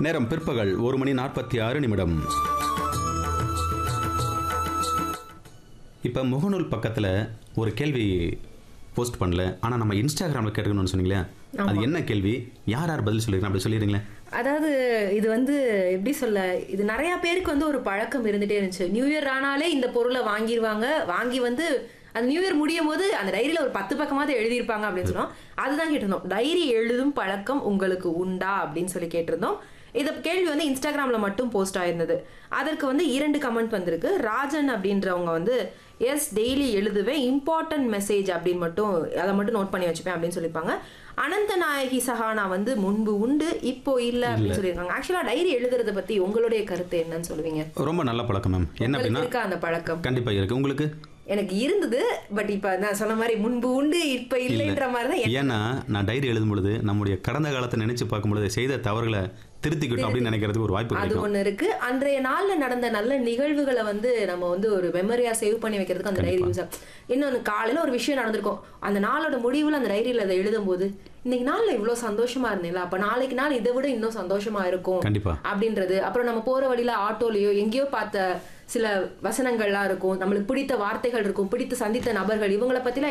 நேரம் பிற்பகல் ஒரு மணி நாற்பத்தி ஆறு நிமிடம் இப்போ முகநூல் பக்கத்தில் ஒரு கேள்வி போஸ்ட் பண்ணல ஆனால் நம்ம இன்ஸ்டாகிராமில் கேட்கணும்னு சொன்னீங்களே அது என்ன கேள்வி யார் யார் பதில் சொல்லிருக்கேன் அப்படி சொல்லிடுங்களேன் அதாவது இது வந்து எப்படி சொல்ல இது நிறைய பேருக்கு வந்து ஒரு பழக்கம் இருந்துட்டே இருந்துச்சு நியூ இயர் ஆனாலே இந்த பொருளை வாங்கிடுவாங்க வாங்கி வந்து அந்த நியூ இயர் முடியும் போது அந்த டைரியில ஒரு பத்து பக்கமாவது எழுதியிருப்பாங்க அப்படின்னு சொன்னோம் அதுதான் கேட்டிருந்தோம் டைரி எழுதும் பழக்கம் உங்களுக்கு உண்டா அப்படின்னு சொல்லி கேட்டிருந்தோம் இந்த கேள்வி வந்து இன்ஸ்டாகிராம்ல மட்டும் போஸ்ட் ஆயிருந்தது அதற்கு வந்து இரண்டு கமெண்ட் வந்திருக்கு ராஜன் அப்படின்றவங்க வந்து எஸ் டெய்லி எழுதுவேன் இம்பார்ட்டன்ட் மெசேஜ் அப்படின்னு மட்டும் அதை மட்டும் நோட் பண்ணி வச்சுப்பேன் அப்படின்னு சொல்லியிருப்பாங்க அனந்த நாயகி சஹானா வந்து முன்பு உண்டு இப்போ இல்ல அப்படின்னு சொல்லியிருக்காங்க ஆக்சுவலா டைரி எழுதுறத பத்தி உங்களுடைய கருத்து என்னன்னு சொல்லுவீங்க ரொம்ப நல்ல பழக்கம் மேம் என்ன உங்களுக்கு அப்படின்னா இருக்கா அந்த பழக்கம் கண்டிப்பாக இருக்கு உங்களுக்கு எனக்கு இருந்தது பட் இப்ப நான் சொன்ன மாதிரி முன்பு உண்டு இப்ப இல்லைன்ற மாதிரி தான் எனக்கு- ஏன்னா நான் டைரி எழுதும் பொழுது நம்முடைய கடந்த காலத்தை நினைச்சு பார்க்கும் பொழுது செய்த தவறுகளை திருத்திக்கிட்டோம் அப்படின்னு நினைக்கிறதுக்கு ஒரு வாய்ப்பு அது கிடைக்கும் ஒண்ணு இருக்கு அன்றைய நாள்ல நடந்த நல்ல நிகழ்வுகளை வந்து நம்ம வந்து ஒரு மெமரியா சேவ் பண்ணி வைக்கிறதுக்கு அந்த டைரி யூஸ் இன்னொன்னு காலையில ஒரு விஷயம் நடந்திருக்கும் அந்த நாளோட முடிவுல அந்த டைரியில அதை எழுதும் போது இன்னைக்கு நாள்ல இவ்வளவு சந்தோஷமா இருந்தேன்ல அப்ப நாளைக்கு நாள் இதை விட இன்னும் சந்தோஷமா இருக்கும் கண்டிப்பா அப்படின்றது அப்புறம் நம்ம போற வழியில ஆட்டோலயோ எங்கேயோ பார்த்த சில வசனங்கள்லாம் இருக்கும் நம்மளுக்கு பிடித்த வார்த்தைகள் இருக்கும் பிடித்து சந்தித்த நபர்கள் இவங்கள பத்திலாம்